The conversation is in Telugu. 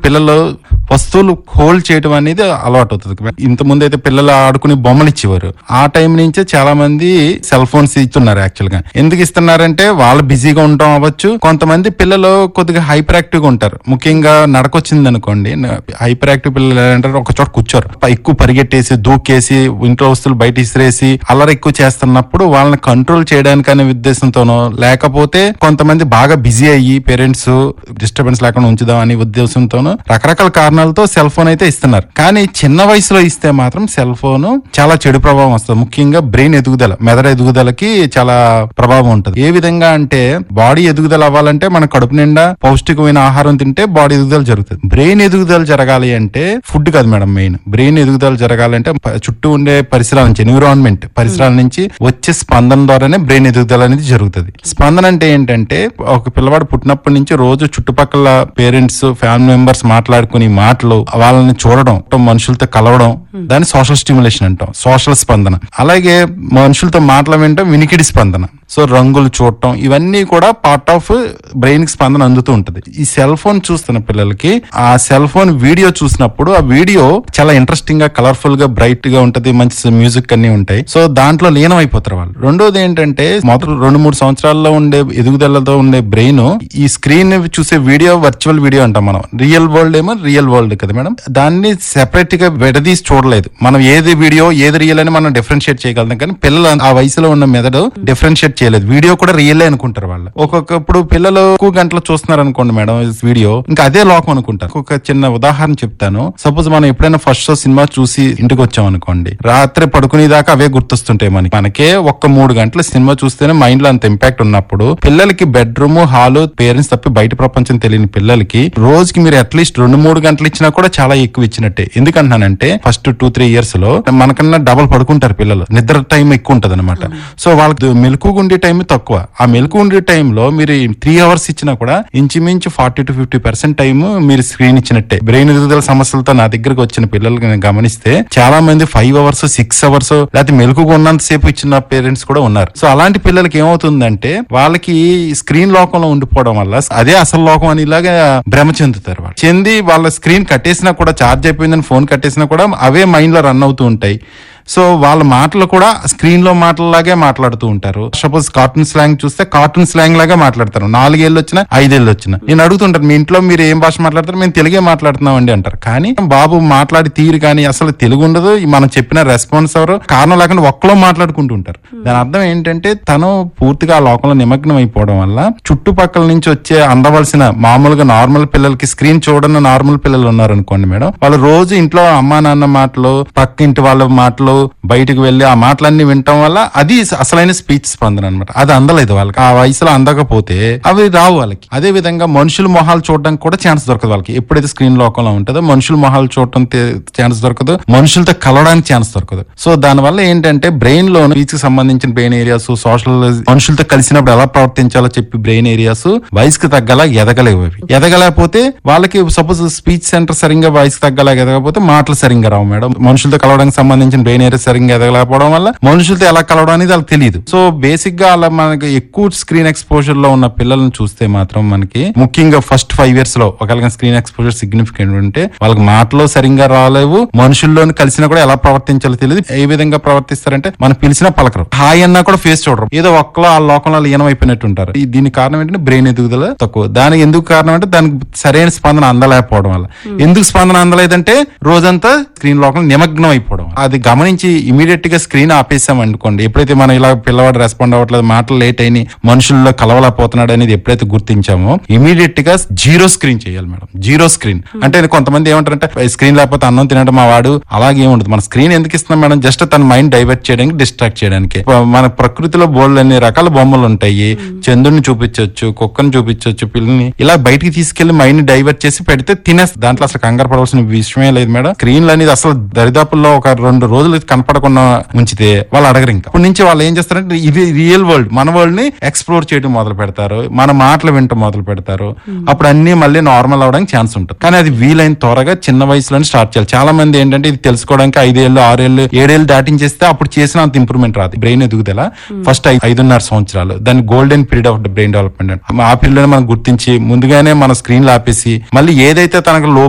పిల్లలు వస్తువులు హోల్డ్ చేయడం అనేది అలవాటు అవుతుంది ఇంత ముందు అయితే పిల్లలు ఆడుకుని బొమ్మలు ఇచ్చేవారు ఆ టైం నుంచే చాలా మంది సెల్ ఫోన్స్ ఇస్తున్నారు యాక్చువల్ గా ఎందుకు ఇస్తున్నారంటే వాళ్ళు బిజీగా ఉండటం అవ్వచ్చు కొంతమంది పిల్లలు కొద్దిగా హైపర్ యాక్టివ్ గా ఉంటారు ముఖ్యంగా నడకొచ్చింది అనుకోండి హైపర్ యాక్టివ్ పిల్లలు ఏంటంటే ఒక చోట కూర్చోరు ఎక్కువ పరిగెట్టేసి దూకేసి ఇంట్లో వస్తువులు బయట ఇసిరేసి అల్లరి ఎక్కువ చేస్తున్నప్పుడు వాళ్ళని కంట్రోల్ చేయడానికి అనే ఉద్దేశంతోనో లేకపోతే కొంతమంది బాగా బిజీ అయ్యి పేరెంట్స్ డిస్టర్బెన్స్ లేకుండా ఉంచుదాం అనే ఉద్దేశంతోనో రకరకాల కారణాలతో సెల్ ఫోన్ అయితే ఇస్తున్నారు కానీ చిన్న వయసులో ఇస్తే మాత్రం సెల్ ఫోన్ చాలా చెడు ప్రభావం వస్తుంది ముఖ్యంగా బ్రెయిన్ ఎదుగుదల మెదడు ఎదుగుదలకి చాలా ప్రభావం ఉంటుంది ఏ విధంగా అంటే బాడీ ఎదుగుదల అవ్వాలంటే మన కడుపు నిండా పౌష్టికమైన ఆహారం తింటే బాడీ ఎదుగుదల జరుగుతుంది బ్రెయిన్ ఎదుగుదల జరగాలి అంటే ఫుడ్ కాదు మేడం మెయిన్ బ్రెయిన్ ఎదుగుదల జరగాలంటే ప- చుట్టూ ఉండే పరిసరాల నుంచి ఎన్విరాన్మెంట్ పరిసరాల నుంచి వచ్చే స్పందన ద్వారానే బ్రెయిన్ ఎదుగుదల అనేది జరుగుతుంది స్పందన అంటే ఏంటంటే ఒక పిల్లవాడు పుట్టినప్పటి నుంచి రోజు చుట్టుపక్కల పేరెంట్స్ ఫ్యామిలీ మెంబర్స్ మాట్లాడుకుని మాటలు వాళ్ళని చూడడం మనుషులతో కలవడం దాన్ని సోషల్ స్టిమ్యులేషన్ అంటాం సోషల్ స్పందన అలాగే మనుషులతో మాటలు వినటం వినికిడి స్పందన సో రంగులు చూడటం ఇవన్నీ కూడా పార్ట్ ఆఫ్ బ్రెయిన్ కి స్పందన అందుతూ ఉంటది ఈ సెల్ ఫోన్ చూస్తున్న పిల్లలకి ఆ సెల్ ఫోన్ వీడియో చూసినప్పుడు ఆ వీడియో చాలా ఇంట్రెస్టింగ్ గా కలర్ఫుల్ గా బ్రైట్ గా ఉంటది మంచి మ్యూజిక్ అన్ని ఉంటాయి సో దాంట్లో లీనం అయిపోతారు వాళ్ళు రెండోది ఏంటంటే మొదటి రెండు మూడు సంవత్సరాల్లో ఉండే ఎదుగుదలతో ఉండే బ్రెయిన్ ఈ స్క్రీన్ చూసే వీడియో వర్చువల్ వీడియో అంటాం మనం రియల్ వరల్డ్ ఏమో రియల్ వరల్డ్ కదా మేడం దాన్ని సెపరేట్ గా విడదీసి చూడలేదు మనం ఏది వీడియో ఏది రియల్ అని మనం డిఫరెన్షియేట్ చేయగలుగుతాం కానీ పిల్లలు ఆ వయసులో ఉన్న మెదడు డిఫరెన్షియేట్ చేయలేదు వీడియో కూడా రియల్ అనుకుంటారు వాళ్ళు ఒక్కొక్కప్పుడు పిల్లలు ఎక్కువ గంటలు చూస్తున్నారు అనుకోండి మేడం వీడియో ఇంకా అదే లోకం అనుకుంటారు ఒక చిన్న ఉదాహరణ చెప్తాను సపోజ్ మనం ఎప్పుడైనా ఫస్ట్ షో సినిమా చూసి ఇంటికి వచ్చాం అనుకోండి రాత్రి పడుకునేదాకా అవే గుర్తొస్తుంటాయి మనకి మనకే ఒక్క మూడు గంటల సినిమా చూస్తేనే మైండ్ లో అంత ఇంపాక్ట్ ఉన్నప్పుడు పిల్లలకి బెడ్రూమ్ హాల్ పేరెంట్స్ తప్పి బయట ప్రపంచం తెలియని పిల్లలకి రోజుకి మీరు అట్లీస్ట్ రెండు మూడు గంటలు ఇచ్చినా కూడా చాలా ఎక్కువ ఇచ్చినట్టే ఎందుకంటున్నానంటే ఫస్ట్ టూ త్రీ ఇయర్స్ లో మనకన్నా డబల్ పడుకుంటారు పిల్లలు నిద్ర టైం ఎక్కువ ఉంటది అనమాట సో వాళ్ళకి మెలకు ఉండే టైం తక్కువ ఆ మెలకు ఉండే టైంలో మీరు త్రీ అవర్స్ ఇచ్చినా కూడా ఇంచుమించు forty to fifty percent time మీరు స్క్రీన్ ఇచ్చినట్టే బ్రెయిన్ ఎదుగుదల సమస్యలతో నా దగ్గరకు వచ్చిన పిల్లలకి నేను గమనిస్తే చాలా మంది ఫైవ్ అవర్స్ సిక్స్ అవర్స్ లేకపోతే మెలకుగా ఉన్నంత సేపు ఇచ్చిన పేరెంట్స్ కూడా ఉన్నారు సో అలాంటి పిల్లలకి ఏమవుతుందంటే వాళ్ళకి స్క్రీన్ లోకంలో ఉండిపోవడం వల్ల అదే అసలు లోకం అని ఇలాగా భ్రమ చెందుతారు వాళ్ళు చెంది వాళ్ళ స్క్రీన్ కట్టేసినా కూడా ఛార్జ్ అయిపోయిందని ఫోన్ కట్టేసినా కూడా అవే మైండ్ లో రన్ అవుతూ ఉంటాయి సో వాళ్ళ మాటలు కూడా స్క్రీన్ లో మాటలలాగే మాట్లాడుతూ ఉంటారు సపోజ్ కార్టూన్ స్లాంగ్ చూస్తే కార్టూన్ స్లాంగ్ లాగా మాట్లాడతారు నాలుగేళ్ళు వచ్చినా ఐదేళ్ళు వచ్చినా నేను అడుగుతుంటాను మీ ఇంట్లో మీరు ఏం భాష మాట్లాడతారు మేము తెలుగే మాట్లాడుతున్నాం అండి అంటారు కానీ బాబు మాట్లాడి తీరు కానీ అసలు తెలుగు ఉండదు మనం చెప్పిన రెస్పాన్స్ ఎవరు కారణం లేకుండా ఒక్కలో మాట్లాడుకుంటూ ఉంటారు దాని అర్థం ఏంటంటే తను పూర్తిగా ఆ లోకంలో నిమగ్నం అయిపోవడం వల్ల చుట్టుపక్కల నుంచి వచ్చే అందవలసిన మామూలుగా నార్మల్ పిల్లలకి స్క్రీన్ చూడని నార్మల్ పిల్లలు ఉన్నారు అనుకోండి మేడం వాళ్ళు రోజు ఇంట్లో అమ్మా నాన్న మాటలు పక్క ఇంటి వాళ్ళ మాటలు బయటకు వెళ్లి ఆ మాటలన్నీ వినటం వల్ల అది అసలైన స్పీచ్ స్పందన అనమాట అది అందలేదు వాళ్ళకి ఆ వయసులో అందకపోతే అవి రావు వాళ్ళకి అదే విధంగా మనుషుల మొహాలు చూడడానికి కూడా ఛాన్స్ దొరకదు వాళ్ళకి ఎప్పుడైతే స్క్రీన్ లోకంలో ఉంటుందో మనుషుల మొహాలు చూడటం ఛాన్స్ దొరకదు మనుషులతో కలవడానికి ఛాన్స్ దొరకదు సో దాని వల్ల ఏంటంటే బ్రెయిన్ లో స్పీచ్ కి సంబంధించిన బ్రెయిన్ ఏరియాస్ సోషల్ మనుషులతో కలిసినప్పుడు ఎలా ప్రవర్తించాలో చెప్పి బ్రెయిన్ ఏరియాస్ వయసుకి తగ్గలా ఎదగలేవు అవి ఎదగలేకపోతే వాళ్ళకి సపోజ్ స్పీచ్ సెంటర్ సరిగ్గా వయసుకి తగ్గలా ఎదగకపోతే మాటలు సరిగ్గా రావు మేడం మనుషులతో కలవడానికి సంబంధించిన బ్రెయిన్ ఏరియా సరిగ్గా ఎదగలేకపోవడం వల్ల మనుషులతో ఎలా కలవడం అనేది వాళ్ళకి తెలియదు సో బేసిక్ గా అలా మనకి ఎక్కువ స్క్రీన్ ఎక్స్పోజర్ లో ఉన్న పిల్లల్ని చూస్తే మాత్రం మనకి ముఖ్యంగా ఫస్ట్ ఫైవ్ ఇయర్స్ లో ఒకవేళ స్క్రీన్ ఎక్స్పోజర్ సిగ్నిఫికెంట్ ఉంటే వాళ్ళకి మాటలు సరిగ్గా రాలేవు మనుషుల్లోని కలిసినా కూడా ఎలా ప్రవర్తించాలో తెలియదు ఏ విధంగా ప్రవర్తిస్తారంటే మనం పిలిచినా పలకరు హాయ్ అన్నా కూడా ఫేస్ చూడరు ఏదో ఒక్కలో ఆ లోకంలో లీనం అయిపోయినట్టు ఉంటారు ఈ- దీనికి కారణం ఏంటంటే బ్రెయిన్ ఎదుగుదల తక్కువ దానికి ఎందుకు కారణం అంటే దానికి సరైన స్పందన అందలేకపోవడం వల్ల ఎందుకు స్పందన అందలేదంటే రోజంతా స్క్రీన్ లోకం నిమగ్నం అయిపోవడం అది గమనించి ఇమీడియట్ గా స్క్రీన్ ఆపేసాం అనుకోండి ఎప్పుడైతే మనం ఇలా పిల్లవాడు రెస్పాండ్ అవ్వట్లేదు మాటలు లేట్ అయినాయి మనుషుల్లో కలవలేకపోతున్నాడు అనేది ఎప్పుడైతే గుర్తించామో ఇమీడియట్ గా జీరో స్క్రీన్ చేయాలి మేడం జీరో స్క్రీన్ అంటే కొంతమంది ఏమంటారంటే స్క్రీన్ లేకపోతే అన్నం తినడం మా వాడు అలాగే ఉండదు మన స్క్రీన్ ఎందుకు ఇస్తున్నాం మేడం జస్ట్ తన మైండ్ డైవర్ట్ చేయడానికి డిస్ట్రాక్ట్ చేయడానికి మన ప్రకృతిలో బోల్డ్ అన్ని రకాల బొమ్మలు ఉంటాయి చంద్రుని చూపించవచ్చు కుక్కని చూపించవచ్చు పిల్లని ఇలా బయటికి తీసుకెళ్లి మైండ్ డైవర్ట్ చేసి పెడితే తినేస్తుంది దాంట్లో అసలు కంగారు పడవలసిన విషయమే లేదు మేడం స్క్రీన్లు అనేది అసలు దరిదాపుల్లో ఒక రెండు రోజులు కనపడకుండా ఉంచితే వాళ్ళు అడగరు ఇంకా ఇప్పటి నుంచి వాళ్ళు ఏం చేస్తారంటే ఇది రియల్ వరల్డ్ మన వరల్డ్ ని ఎక్స్ప్లోర్ చేయడం మొదలు పెడతారు మన మాటలు వింటం మొదలు పెడతారు అప్పుడు అన్ని మళ్ళీ నార్మల్ అవడానికి ఛాన్స్ ఉంటుంది కానీ అది వీలైన త్వరగా చిన్న వయసులోనే స్టార్ట్ చేయాలి చాలా మంది ఏంటంటే ఇది తెలుసుకోవడానికి ఐదేళ్ళు ఆరేళ్ళు ఏడేళ్ళు దాటించేస్తే అప్పుడు చేసిన అంత ఇంప్రూవ్మెంట్ రాదు బ్రెయిన్ ఎదుగుదల ఫస్ట్ ఐదున్నర సంవత్సరాలు దాన్ని golden period of brain development ఆ పీరియడ్ మనం గుర్తించి ముందుగానే మన స్క్రీన్ ఆపేసి మళ్ళీ ఏదైతే తనకు లో